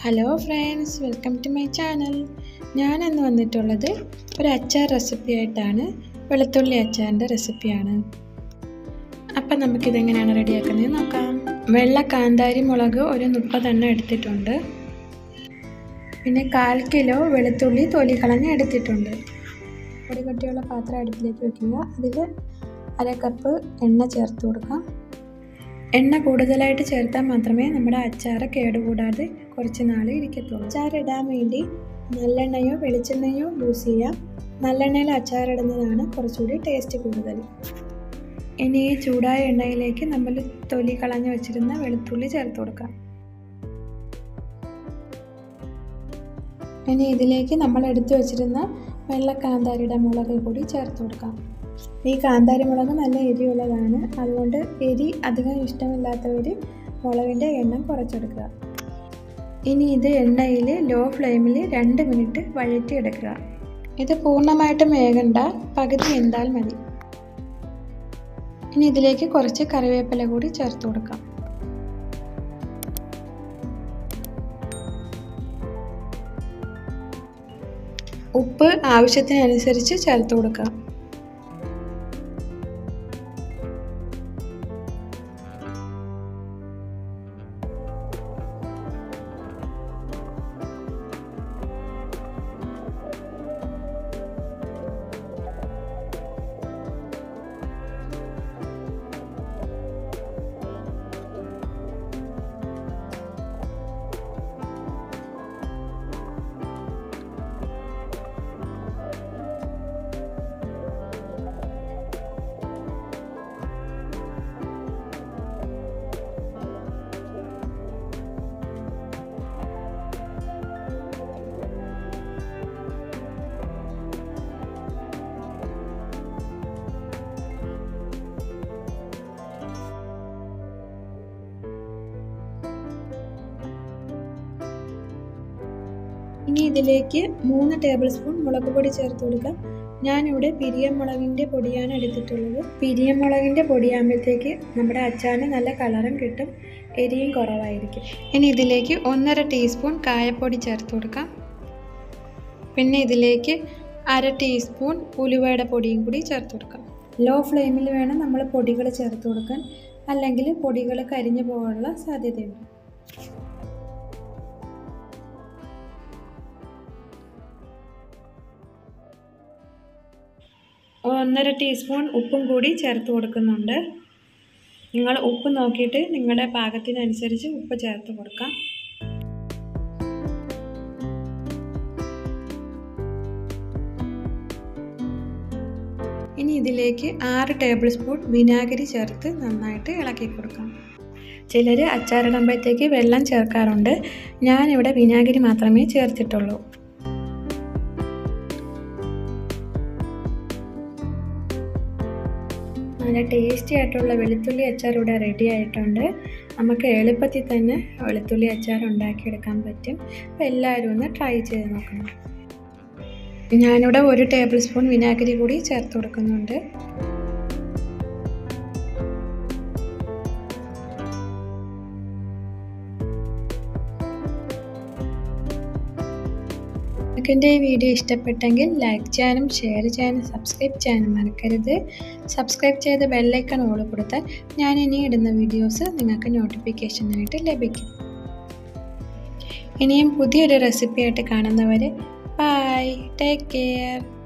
hello friends welcome to my channel ഞാനിന്ന് വന്നിട്ടുള്ളത് ഒരു അച്ചാർ റെസിപ്പി ആയിട്ടാണ് വെളുത്തുള്ളി അച്ചാറിൻ്റെ റെസിപ്പിയാണ് അപ്പം നമുക്കിതെങ്ങനെയാണ് റെഡിയാക്കുന്നത് നോക്കാം വെള്ള കാന്താരി മുളക് ഒരു മുപ്പതെണ്ണം എടുത്തിട്ടുണ്ട് പിന്നെ കാൽ കിലോ വെളുത്തുള്ളി തൊലി കളഞ്ഞ് എടുത്തിട്ടുണ്ട് പൊടി കട്ടിയുള്ള പാത്രം അടുപ്പിലേക്ക് വെക്കുക അതിൽ അര കപ്പ് എണ്ണ ചേർത്ത് കൊടുക്കാം എണ്ണ കൂടുതലായിട്ട് ചേർത്താൽ മാത്രമേ നമ്മുടെ അച്ചാർ കേടുകൂടാതെ കുറച്ച് നാൾ ഇരിക്കത്തുള്ളൂ അച്ചാർ ഇടാൻ വേണ്ടി നല്ലെണ്ണയോ വെളിച്ചെണ്ണയോ യൂസ് ചെയ്യാം നല്ലെണ്ണയിൽ അച്ചാറിടുന്നതാണ് കുറച്ചുകൂടി ടേസ്റ്റ് കൂടുതൽ ഇനി ഈ ചൂടായ എണ്ണയിലേക്ക് നമ്മൾ തൊലി കളഞ്ഞു വെച്ചിരുന്ന വെളുത്തുള്ളി ചേർത്ത് കൊടുക്കാം ഇനി ഇതിലേക്ക് നമ്മൾ എടുത്തു വെച്ചിരുന്ന വെള്ള കാന്താരിയുടെ മുളക് കൂടി ചേർത്ത് കൊടുക്കാം ഈ കാന്താരി മുളക് നല്ല എരിയുള്ളതാണ് അതുകൊണ്ട് എരി അധികം ഇഷ്ടമില്ലാത്തവർ മുളകിൻ്റെ എണ്ണം കുറച്ചെടുക്കുക ഇനി ഇത് എണ്ണയിൽ ലോ ഫ്ലെയിമിൽ രണ്ട് മിനിറ്റ് വഴറ്റിയെടുക്കുക ഇത് പൂർണ്ണമായിട്ടും വേകണ്ട പകുതി വെന്താൽ മതി ഇനി ഇതിലേക്ക് കുറച്ച് കറിവേപ്പില കൂടി ചേർത്ത് കൊടുക്കാം ഉപ്പ് ആവശ്യത്തിനനുസരിച്ച് ചേർത്ത് കൊടുക്കാം ഇനി ഇതിലേക്ക് മൂന്ന് ടേബിൾ സ്പൂൺ മുളക് പൊടി ചേർത്ത് കൊടുക്കാം ഞാനിവിടെ പിരിയമുളകിൻ്റെ പൊടിയാണ് എടുത്തിട്ടുള്ളത് പിരിയമുളകിൻ്റെ പൊടിയാകുമ്പോഴത്തേക്ക് നമ്മുടെ അച്ചാറിന് നല്ല കളറും കിട്ടും എരിയും കുറവായിരിക്കും ഇനി ഇതിലേക്ക് ഒന്നര ടീസ്പൂൺ കായപ്പൊടി ചേർത്ത് കൊടുക്കാം പിന്നെ ഇതിലേക്ക് അര ടീസ്പൂൺ ഉലുവയുടെ പൊടിയും കൂടി ചേർത്ത് കൊടുക്കാം ലോ ഫ്ലെയിമിൽ വേണം നമ്മൾ പൊടികൾ ചേർത്ത് കൊടുക്കാൻ അല്ലെങ്കിൽ പൊടികൾ കരിഞ്ഞു പോകാനുള്ള സാധ്യതയുണ്ട് ഒന്നര ടീസ്പൂൺ ഉപ്പും കൂടി ചേർത്ത് കൊടുക്കുന്നുണ്ട് നിങ്ങൾ ഉപ്പ് നോക്കിയിട്ട് നിങ്ങളുടെ പാകത്തിനനുസരിച്ച് ഉപ്പ് ചേർത്ത് കൊടുക്കാം ഇനി ഇതിലേക്ക് ആറ് ടേബിൾ സ്പൂൺ വിനാഗിരി ചേർത്ത് നന്നായിട്ട് ഇളക്കി കൊടുക്കാം ചിലർ അച്ചാറിടുമ്പോഴത്തേക്ക് വെള്ളം ചേർക്കാറുണ്ട് ഞാനിവിടെ വിനാഗിരി മാത്രമേ ചേർത്തിട്ടുള്ളൂ നല്ല ടേസ്റ്റി ആയിട്ടുള്ള വെളുത്തുള്ളി അച്ചാർ ഇവിടെ റെഡി ആയിട്ടുണ്ട് നമുക്ക് എളുപ്പത്തിൽ തന്നെ വെളുത്തുള്ളി അച്ചാർ ഉണ്ടാക്കിയെടുക്കാൻ പറ്റും അപ്പോൾ എല്ലാവരും ഒന്ന് ട്രൈ ചെയ്ത് നോക്കണം ഞാനിവിടെ ഒരു ടേബിൾ സ്പൂൺ വിനാഗിരി കൂടി ചേർത്ത് കൊടുക്കുന്നുണ്ട് നിങ്ങൾക്ക് എൻ്റെ ഈ വീഡിയോ ഇഷ്ടപ്പെട്ടെങ്കിൽ ലൈക്ക് ചെയ്യാനും ഷെയർ ചെയ്യാനും സബ്സ്ക്രൈബ് ചെയ്യാനും മറക്കരുത് സബ്സ്ക്രൈബ് ചെയ്ത് ബെല്ലൈക്കൺ ഓൾ കൊടുത്താൽ ഞാൻ ഇനി ഇടുന്ന വീഡിയോസ് നിങ്ങൾക്ക് നോട്ടിഫിക്കേഷനായിട്ട് ലഭിക്കും ഇനിയും പുതിയൊരു റെസിപ്പി ആയിട്ട് കാണുന്നവരെ ബൈ ടേക്ക് കെയർ